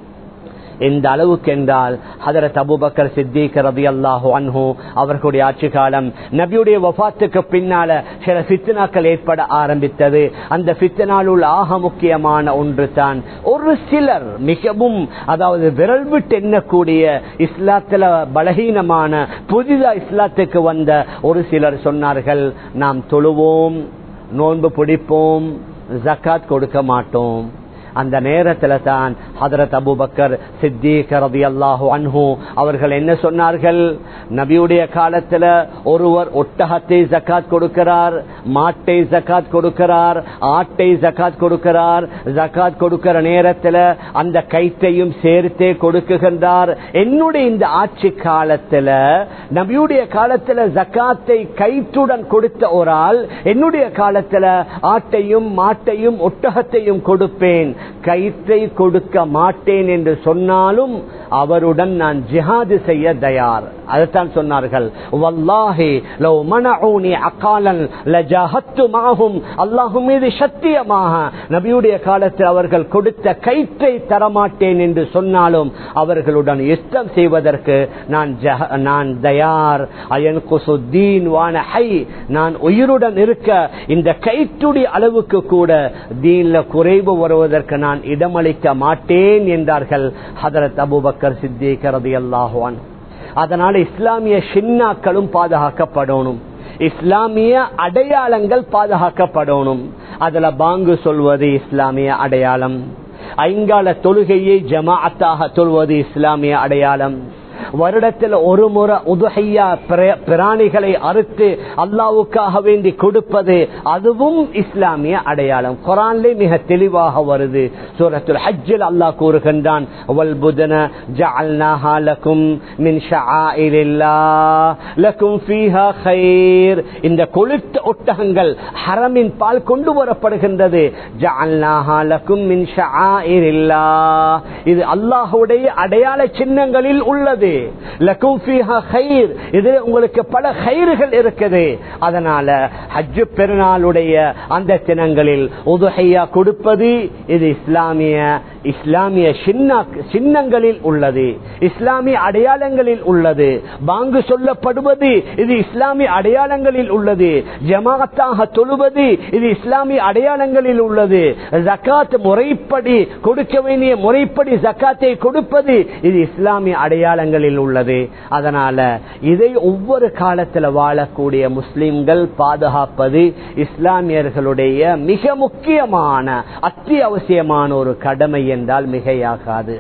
எந்த அளவுக்கு என்றால் ஹதரத் அபுபக்கர் சித்திக் ரதி அல்லாஹு அன்ஹு அவர்களுடைய ஆட்சி காலம் நபியுடைய வஃத்துக்கு பின்னால சில பித்தனாக்கள் ஏற்பட ஆரம்பித்தது அந்த பித்தனாலுள் ஆக முக்கியமான ஒன்று தான் ஒரு சிலர் மிகவும் அதாவது விரல் விட்டு எண்ணக்கூடிய இஸ்லாத்துல பலகீனமான புதிதா இஸ்லாத்துக்கு வந்த ஒரு சிலர் சொன்னார்கள் நாம் தொழுவோம் நோன்பு பிடிப்போம் ஜக்காத் கொடுக்க மாட்டோம் அந்த நேரத்துல தான் ஹதரத் அபுபக்கர் சித்திக் ரலியல்லாஹு அன்ஹு அவர்கள் என்ன சொன்னார்கள் நபியுடைய காலத்துல ஒருவர் ஒட்டகத்தை ஜக்காத் கொடுக்கிறார் மாட்டை ஜக்காத் கொடுக்கிறார் ஆட்டை ஜக்காத் கொடுக்கிறார் ஜக்காத் கொடுக்கிற நேரத்துல அந்த கைத்தையும் சேர்த்தே கொடுக்குகின்றார் என்னுடைய இந்த ஆட்சி காலத்துல நபியுடைய காலத்துல ஜக்காத்தை கைத்துடன் கொடுத்த ஒரு ஆள் என்னுடைய காலத்துல ஆட்டையும் மாட்டையும் ஒட்டகத்தையும் கொடுப்பேன் கயிற்றை கொடுக்க மாட்டேன் என்று சொன்னாலும் அவருடன் நான் ஜிஹாது செய்ய தயார் அதைத்தான் சொன்னார்கள் வல்லாஹி லவ் மனஊனி அகாலன் லஜஹத்து மாஹும் அல்லாஹ் மீது சத்தியமாக நபியுடைய காலத்தில் அவர்கள் கொடுத்த கயிற்றை தரமாட்டேன் என்று சொன்னாலும் அவர்களுடன் யுத்தம் செய்வதற்கு நான் ஜஹ- நான் தயார் அயன் குசுத்தீன் வான ஹை நான் உயிருடன் இருக்க இந்த கயிற்றுடைய அளவுக்கு கூட தீன்ல குறைவு வருவதற்கு நான் இடமளிக்க மாட்டேன் என்றார்கள் ஹதரத் அபுபக்கர் சித்திக் ரலியல்லாஹு அன்ஹு அதனால இஸ்லாமிய ஷின்னாக்களும் பாதுகாக்கப்படணும் இஸ்லாமிய அடையாளங்கள் பாதுகாக்கப்படணும் அதுல பாங்கு சொல்வது இஸ்லாமிய அடையாளம் ஐங்கால தொழுகையை ஜமாஅத்தாக சொல்வது இஸ்லாமிய அடையாளம் வருடத்தில் ஒரு முறை உதுகையா பிர- பிராணிகளை அறுத்து அல்லாவுக்காக வேண்டி கொடுப்பது அதுவும் இஸ்லாமிய அடையாளம் குரான்லே மிக தெளிவாக வருது சூரத்துல் ஹஜ்ஜில் அல்லாஹ் கூறுகின்றான் வல் புதன ஜஅல்னாஹா லகும் மின் ஷஆயிரில்லாஹ் லகும் ஃபீஹா கைர் இந்த கொளுத்த ஒட்டகங்கள் ஹரமின் பால் கொண்டு வரப்படுகின்றது ஜஅல்னாஹா லகும் மின் ஷஆயிரில்லாஹ் இது அல்லாஹ்வுடைய அடையாள சின்னங்களில் உள்ளது லகும் ஃபீஹா கைர் இது உங்களுக்கு பல கயிறுகள் இருக்குது அதனால ஹஜ்ஜு பெருநாளுடைய அந்த தினங்களில் உதுஹையா கொடுப்பது இது இஸ்லாமிய இஸ்லாமிய சின்ன- சின்னங்களில் உள்ளது இஸ்லாமிய அடையாளங்களில் உள்ளது பாங்கு சொல்லப்படுவது இது இஸ்லாமிய அடையாளங்களில் உள்ளது ஜமாத்தாக தொழுவது இது இஸ்லாமிய அடையாளங்களில் உள்ளது ஜக்காத் முறைப்படி கொடுக்க வேண்டிய முறைப்படி ஜக்காத்தை கொடுப்பது இது இஸ்லாமிய அடையாளங்களில் உள்ளது அதனால இதை ஒவ்வொரு காலத்தில் வாழக்கூடிய முஸ்லிம்கள் பாதுகாப்பது இஸ்லாமியர்களுடைய மிக முக்கியமான அத்தியாவசியமான ஒரு கடமை என்றால் மிகையாகாது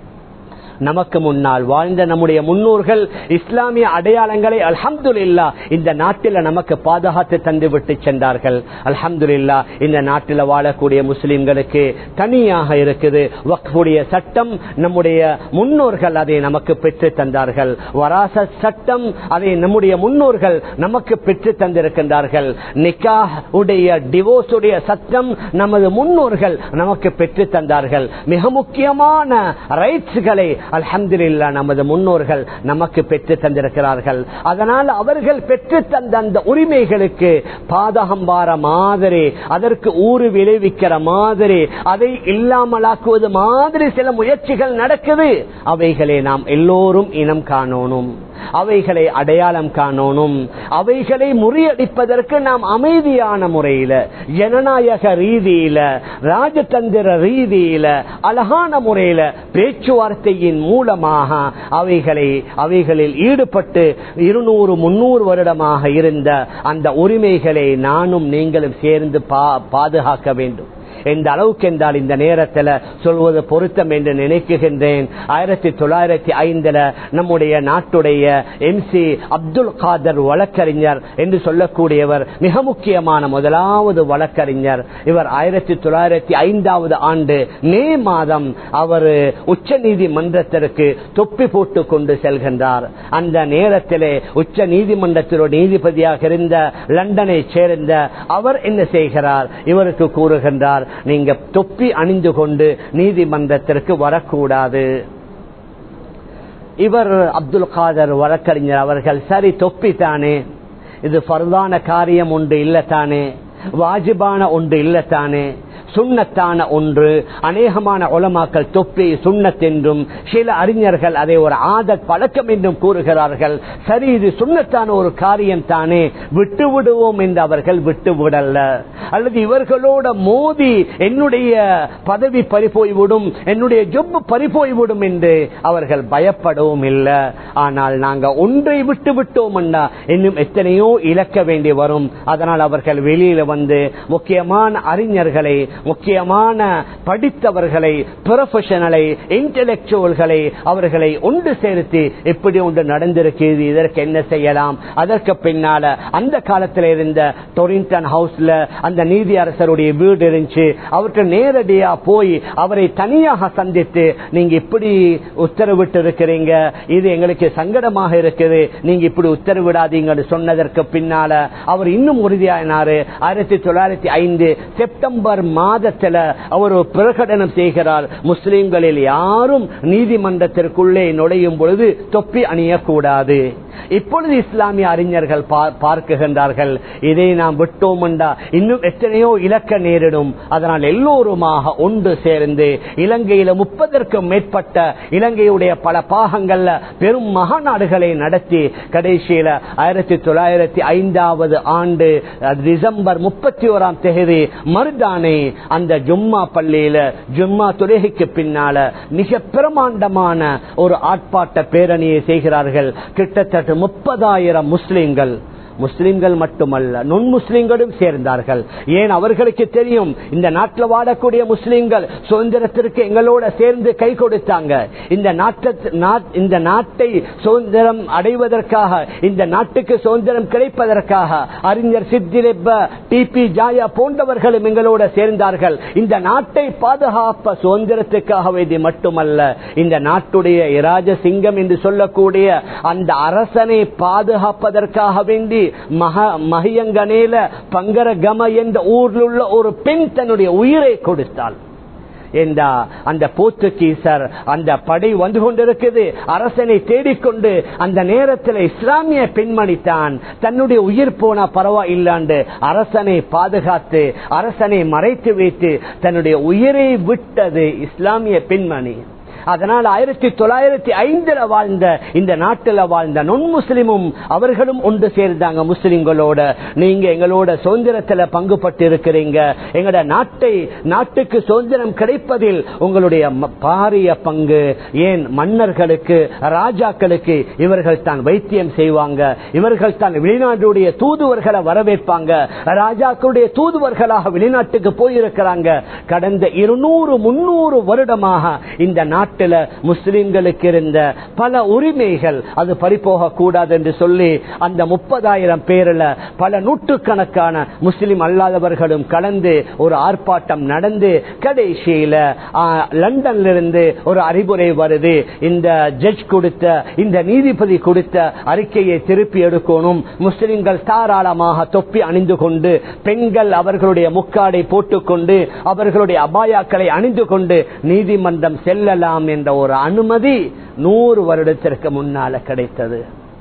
நமக்கு முன்னால் வாழ்ந்த நம்முடைய முன்னோர்கள் இஸ்லாமிய அடையாளங்களை அல்ஹம்துலில்லா இந்த நாட்டில் நமக்கு பாதுகாத்து தந்து விட்டு சென்றார்கள் அல்ஹம்துலில்லா இந்த நாட்டில் வாழக்கூடிய முஸ்லிம்களுக்கு தனியாக இருக்குது வக்ஃபுடைய சட்டம் நம்முடைய முன்னோர்கள் அதை நமக்கு பெற்று தந்தார்கள் வராச சட்டம் அதை நம்முடைய முன்னோர்கள் நமக்கு பெற்று தந்திருக்கின்றார்கள் நிக்காஹ் உடைய டிவோர்ஸ் உடைய சட்டம் நமது முன்னோர்கள் நமக்கு பெற்று தந்தார்கள் மிக முக்கியமான ரைட்ஸ்களை அல்ஹம்துலில்லா நமது முன்னோர்கள் நமக்கு பெற்று தந்திருக்கிறார்கள் அதனால் அவர்கள் பெற்று தந்த அந்த உரிமைகளுக்கு பாதகம் வார மாதிரி அதற்கு ஊறு விளைவிக்கிற மாதிரி அதை இல்லாமலாக்குவது மாதிரி சில முயற்சிகள் நடக்குது அவைகளை நாம் எல்லோரும் இனம் காணணும் அவைகளை அடையாளம் காணணும் அவைகளை முறியடிப்பதற்கு நாம் அமைதியான முறையில ஜனநாயக ரீதியில ராஜதந்திர ரீதியில அழகான முறையில பேச்சுவார்த்தையின் மூலமாக அவைகளை அவைகளில் ஈடுபட்டு இருநூறு முன்னூறு வருடமாக இருந்த அந்த உரிமைகளை நானும் நீங்களும் சேர்ந்து பா- பாதுகாக்க வேண்டும் எந்த அளவுக்கு என்றால் இந்த நேரத்தில் சொல்வது பொருத்தம் என்று நினைக்குகின்றேன் ஆயிரத்தி தொள்ளாயிரத்தி ஐந்துல நம்முடைய நாட்டுடைய எம் சி அப்துல் காதர் வழக்கறிஞர் என்று சொல்லக்கூடியவர் மிக முக்கியமான முதலாவது வழக்கறிஞர் இவர் ஆயிரத்தி தொள்ளாயிரத்தி ஐந்தாவது ஆண்டு மே மாதம் அவர் உச்ச நீதிமன்றத்திற்கு தொப்பி போட்டு கொண்டு செல்கின்றார் அந்த நேரத்திலே உச்ச நீதிமன்றத்தில் நீதிபதியாக இருந்த லண்டனை சேர்ந்த அவர் என்ன செய்கிறார் இவருக்கு கூறுகின்றார் நீங்க தொப்பி அணிந்து கொண்டு நீதிமன்றத்திற்கு வரக்கூடாது இவர் அப்துல் காதர் வழக்கறிஞர் அவர்கள் சரி தொப்பி தானே இது பரதான காரியம் ஒன்று இல்லத்தானே வாஜிபான ஒன்று இல்லத்தானே சுண்ணத்தான ஒன்று அநேகமான உலமாக்கள் தொப்பி சுண்ணத் என்றும் சில அறிஞர்கள் அதை ஒரு ஆதத் பழக்கம் என்றும் கூறுகிறார்கள் சரி இது சுண்ணத்தான ஒரு காரியம் தானே விட்டு விடுவோம் என்று அவர்கள் விட்டு விடல அல்லது இவர்களோட மோதி என்னுடைய பதவி பறிபோய்விடும் என்னுடைய ஜொப்பு பறிபோய்விடும் என்று அவர்கள் பயப்படவும் இல்லை ஆனால் நாங்க ஒன்றை விட்டு விட்டோம் என்றா இன்னும் எத்தனையோ இழக்க வேண்டி வரும் அதனால் அவர்கள் வெளியில வந்து முக்கியமான அறிஞர்களை முக்கியமான படித்தவர்களை ப்ரொஃபஷனலை இன்டலெக்சுவல்களை அவர்களை ஒன்று சேர்த்து எப்படி ஒன்று நடந்திருக்கிறது இதற்கு என்ன செய்யலாம் அதற்கு பின்னால அந்த காலத்தில் இருந்த டொரிங்டன் ஹவுஸ்ல அந்த நீதி அரசருடைய வீடு இருந்துச்சு அவர்கிட்ட நேரடியா போய் அவரை தனியாக சந்தித்து நீங்க இப்படி உத்தரவிட்டு இருக்கிறீங்க இது எங்களுக்கு சங்கடமாக இருக்குது நீங்க இப்படி உத்தரவிடாதீங்கன்னு சொன்னதற்கு பின்னால அவர் இன்னும் உறுதியானாரு ஆயிரத்தி தொள்ளாயிரத்தி ஐந்து செப்டம்பர் மாதத்துல அவர் ஒரு பிரகடனம் செய்கிறார் முஸ்லிம்களில் யாரும் நீதிமன்றத்திற்குள்ளே நுழையும் பொழுது தொப்பி அணியக்கூடாது இப்பொழுது இஸ்லாமிய அறிஞர்கள் பா- பார்க்குகின்றார்கள் இதை நாம் விட்டோம் என்றா இன்னும் எத்தனையோ இலக்க நேரிடும் அதனால் எல்லோருமாக ஒன்று சேர்ந்து இலங்கையில முப்பதற்கும் மேற்பட்ட இலங்கையுடைய பல பாகங்கள்ல பெரும் மகாநாடுகளை நடத்தி கடைசியில ஆயிரத்தி தொள்ளாயிரத்தி ஐந்தாவது ஆண்டு அஹ், டிசம்பர் முப்பத்தி ஓராம் தேதி மருதானை அந்த ஜும்மா பள்ளியில ஜும்மா தொழுகைக்கு பின்னால மிக பிரமாண்டமான ஒரு ஆர்ப்பாட்ட பேரணியை செய்கிறார்கள் கிட்டத்தட்ட முப்பதாயிரம் முஸ்லிம்கள் முஸ்லிம்கள் மட்டுமல்ல நுண் முஸ்லிம்களும் சேர்ந்தார்கள் ஏன் அவர்களுக்கு தெரியும் இந்த நாட்டில் வாழக்கூடிய முஸ்லிம்கள் சுதந்திரத்திற்கு எங்களோட சேர்ந்து கை கொடுத்தாங்க இந்த நாட்டை இந்த நாட்டை சுதந்திரம் அடைவதற்காக இந்த நாட்டுக்கு சுதந்திரம் கிடைப்பதற்காக அறிஞர் சித்திரெப்ப டி பி ஜாயா போன்றவர்களும் எங்களோட சேர்ந்தார்கள் இந்த நாட்டை பாதுகாப்ப சுதந்திரத்துக்காக வேண்டி மட்டுமல்ல இந்த நாட்டுடைய இராஜ சிங்கம் என்று சொல்லக்கூடிய அந்த அரசனை பாதுகாப்பதற்காக வேண்டி மக மகியங்கனேல பங்கரகம என்ற ஊரில் உள்ள ஒரு பெண் தன்னுடைய உயிரை கொடுத்தாள் என்றா அந்த போர்த்துகீசர் அந்த படை வந்து கொண்டிருக்குது அரசனை தேடிக்கொண்டு அந்த நேரத்தில் இஸ்லாமிய பெண்மணி தான் தன்னுடைய உயிர் போனா பரவாயில்லாண்டு அரசனை பாதுகாத்து அரசனை மறைத்து வைத்து தன்னுடைய உயிரை விட்டது இஸ்லாமிய பெண்மணி அதனால் ஆயிரத்தி தொள்ளாயிரத்தி ஐந்துல வாழ்ந்த இந்த நாட்டில் வாழ்ந்த நுண் முஸ்லிமும் அவர்களும் ஒன்று சேர்ந்தாங்க முஸ்லிம்களோட நீங்க எங்களோட சுதந்திரத்துல பங்கு பட்டு இருக்கிறீங்க எங்களோட நாட்டை நாட்டுக்கு சுதந்திரம் கிடைப்பதில் உங்களுடைய ம- பாரிய பங்கு ஏன் மன்னர்களுக்கு ராஜாக்களுக்கு இவர்கள் தான் வைத்தியம் செய்வாங்க இவர்கள் தான் வெளிநாட்டுடைய தூதுவர்களை வரவேற்பாங்க ராஜாக்களுடைய தூதுவர்களாக வெளிநாட்டுக்கு போயிருக்கிறாங்க கடந்த இருநூறு முன்னூறு வருடமாக இந்த நாட்டில் முஸ்லிம்களுக்கு இருந்த பல உரிமைகள் அது பறிபோக கூடாது என்று சொல்லி அந்த முப்பதாயிரம் பேரில் பல நூற்றுக்கணக்கான முஸ்லிம் அல்லாதவர்களும் கலந்து ஒரு ஆர்ப்பாட்டம் நடந்து கடைசியில ஆ, லண்டன்ல இருந்து ஒரு அறிவுரை வருது இந்த ஜட்ஜ் கொடுத்த இந்த நீதிபதி கொடுத்த அறிக்கையை திருப்பி எடுக்கணும் முஸ்லிம்கள் தாராளமாக தொப்பி அணிந்து கொண்டு பெண்கள் அவர்களுடைய முக்காடை போட்டுக்கொண்டு அவர்களுடைய அபாயாக்களை அணிந்து கொண்டு நீதிமன்றம் செல்லலாம் என்ற ஒரு அனுமதி நூறு வருடத்திற்கு முன்னால கிடைத்தது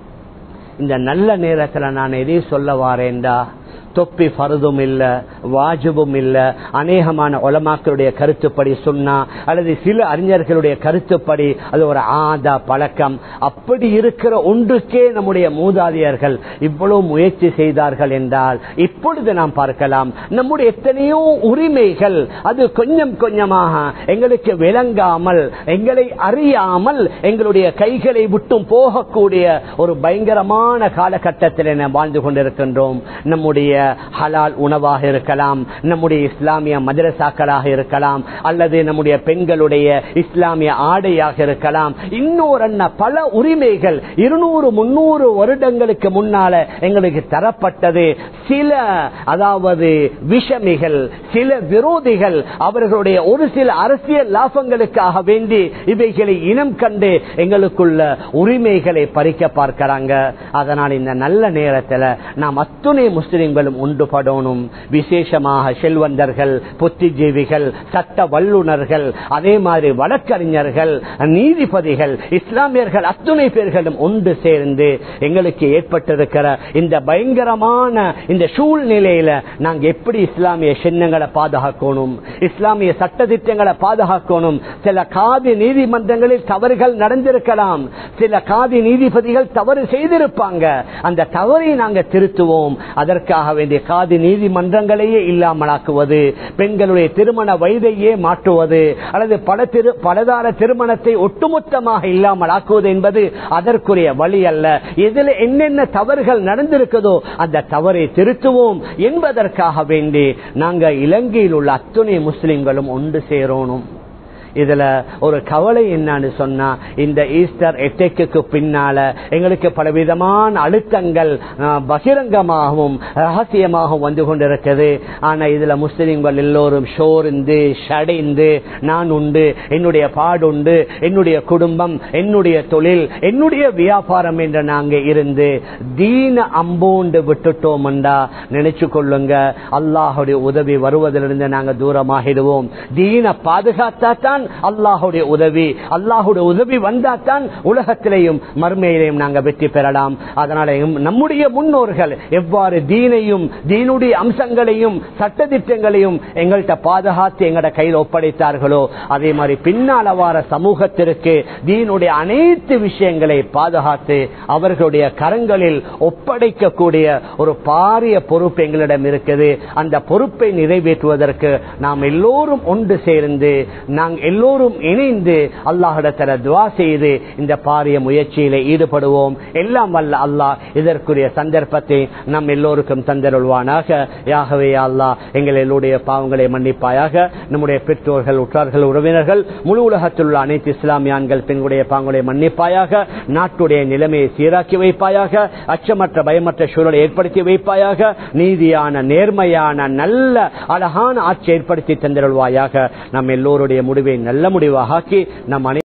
இந்த நல்ல நேரத்துல நான் எதை சொல்ல வாரேன்டா தொப்பி பருதும் இல்ல வாஜிபும் இல்ல அநேகமான உலமாக்களுடைய கருத்துப்படி சொன்னா அல்லது சில அறிஞர்களுடைய கருத்துப்படி அது ஒரு ஆதா பழக்கம் அப்படி இருக்கிற ஒன்றுக்கே நம்முடைய மூதாதையர்கள் இவ்வளவு முயற்சி செய்தார்கள் என்றால் இப்பொழுது நாம் பார்க்கலாம் நம்முடைய எத்தனையோ உரிமைகள் அது கொஞ்சம் கொஞ்சமாக எங்களுக்கு விளங்காமல் எங்களை அறியாமல் எங்களுடைய கைகளை விட்டும் போகக்கூடிய ஒரு பயங்கரமான காலகட்டத்தில் நாம் வாழ்ந்து கொண்டிருக்கின்றோம் நம்முடைய ஹலால் உணவாக இருக்கலாம் நம்முடைய இஸ்லாமிய மதரசாக்களாக இருக்கலாம் அல்லது நம்முடைய பெண்களுடைய இஸ்லாமிய ஆடையாக இருக்கலாம் இன்னொரு அண்ணா பல உரிமைகள் இருநூறு முன்னூறு வருடங்களுக்கு முன்னால எங்களுக்கு தரப்பட்டது சில அதாவது விஷமிகள் சில விரோதிகள் அவர்களுடைய ஒரு சில அரசியல் லாபங்களுக்காக வேண்டி இவைகளை இனம் கண்டு எங்களுக்குள்ள உரிமைகளை பறிக்க பார்க்கிறாங்க அதனால் இந்த நல்ல நேரத்தில் நாம் அத்துணை முஸ்லிம்களும் உண்டுபடணும் விசேஷமாக செல்வந்தர்கள் புத்திஜீவிகள் சட்ட வல்லுநர்கள் அதே மாதிரி வழக்கறிஞர்கள் நீதிபதிகள் இஸ்லாமியர்கள் அத்துணை பேர்களும் ஒன்று சேர்ந்து எங்களுக்கு ஏற்பட்டிருக்கிற இந்த பயங்கரமான இந்த சூழ்நிலையில நாங்க எப்படி இஸ்லாமிய சின்னங்களை பாதுகாக்கணும் இஸ்லாமிய சட்ட திட்டங்களை பாதுகாக்கணும் சில காதி நீதிமன்றங்களில் தவறுகள் நடந்திருக்கலாம் சில காதி நீதிபதிகள் தவறு செய்திருப்பாங்க அந்த தவறை நாங்க திருத்துவோம் அதற்காக வேண்டிய காதி நீதிமன்றங்களையே இல்லாமலாக்குவது பெண்களுடைய திருமண வயதையே மாற்றுவது அல்லது பல திரு பலதார திருமணத்தை ஒட்டுமொத்தமாக இல்லாமலாக்குவது என்பது அதற்குரிய வழி அல்ல எதில் என்னென்ன தவறுகள் நடந்திருக்குதோ அந்த தவறை திருத்துவோம் என்பதற்காக வேண்டி நாங்க இலங்கையில் உள்ள அத்துணை முஸ்லிம்களும் ஒன்று சேரணும் இதுல ஒரு கவலை என்னன்னு சொன்னா இந்த ஈஸ்டர் எட்டேக்கு பின்னால எங்களுக்கு பலவிதமான அழுத்தங்கள் அஹ், பகிரங்கமாகவும் ரகசியமாகவும் வந்து கொண்டிருக்கிறது ஆனா இதுல முஸ்லிம்கள் எல்லோரும் ஷோர்ந்து ஷடைந்து நான் உண்டு என்னுடைய பாடுண்டு என்னுடைய குடும்பம் என்னுடைய தொழில் என்னுடைய வியாபாரம் என்று நாங்க இருந்து தீன அம்போண்டு விட்டுட்டோம்டா நினைச்சு கொள்ளுங்க அல்லாஹுடைய உதவி வருவதிலிருந்து நாங்க தூரமாகிடுவோம் தீன பாதுகாத்தாத்தான் அல்லாஹுடைய உதவி அல்லாஹுடைய உதவி வந்தாத்தான் உலகத்திலேயும் மர்மையிலையும் நாங்க வெற்றி பெறலாம் அதனால எம்- நம்முடைய முன்னோர்கள் எவ்வாறு தீனையும் தீனுடைய அம்சங்களையும் சட்டதிட்டங்களையும் எங்கள்கிட்ட பாதுகாத்து எங்கட கையில் ஒப்படைத்தார்களோ அதே மாதிரி பின்னால வார சமூகத்திற்கு தீனுடைய அனைத்து விஷயங்களை பாதுகாத்து அவர்களுடைய கரங்களில் ஒப்படைக்கக்கூடிய ஒரு பாரிய பொறுப்பு எங்களிடம் இருக்குது அந்த பொறுப்பை நிறைவேற்றுவதற்கு நாம் எல்லோரும் ஒன்று சேர்ந்து நாங்கள் எல்லோரும் இணைந்து அல்லாஹிடத்தில் துவா செய்து இந்த பாரிய முயற்சியில ஈடுபடுவோம் எல்லாம் வல்ல அல்லாஹ் இதற்குரிய சந்தர்ப்பத்தை நம் எல்லோருக்கும் தந்தருள்வானாக யாகவே யா அல்லாஹ் எங்கள் எல்லோருடைய பாவங்களை மன்னிப்பாயாக நம்முடைய பெற்றோர்கள் உற்றார்கள் உறவினர்கள் முழு உலகத்தில் உள்ள அனைத்து இஸ்லாமியான்கள் பெண்களுடைய பாவங்களை மன்னிப்பாயாக நாட்டுடைய நிலைமையை சீராக்கி வைப்பாயாக அச்சமற்ற பயமற்ற சூழலை ஏற்படுத்தி வைப்பாயாக நீதியான நேர்மையான நல்ல அழகான ஆட்சி ஏற்படுத்தி தந்திருள்வாயாக நம் எல்லோருடைய முடிவை நல்ல முடிவாக ஆக்கி நம் அனை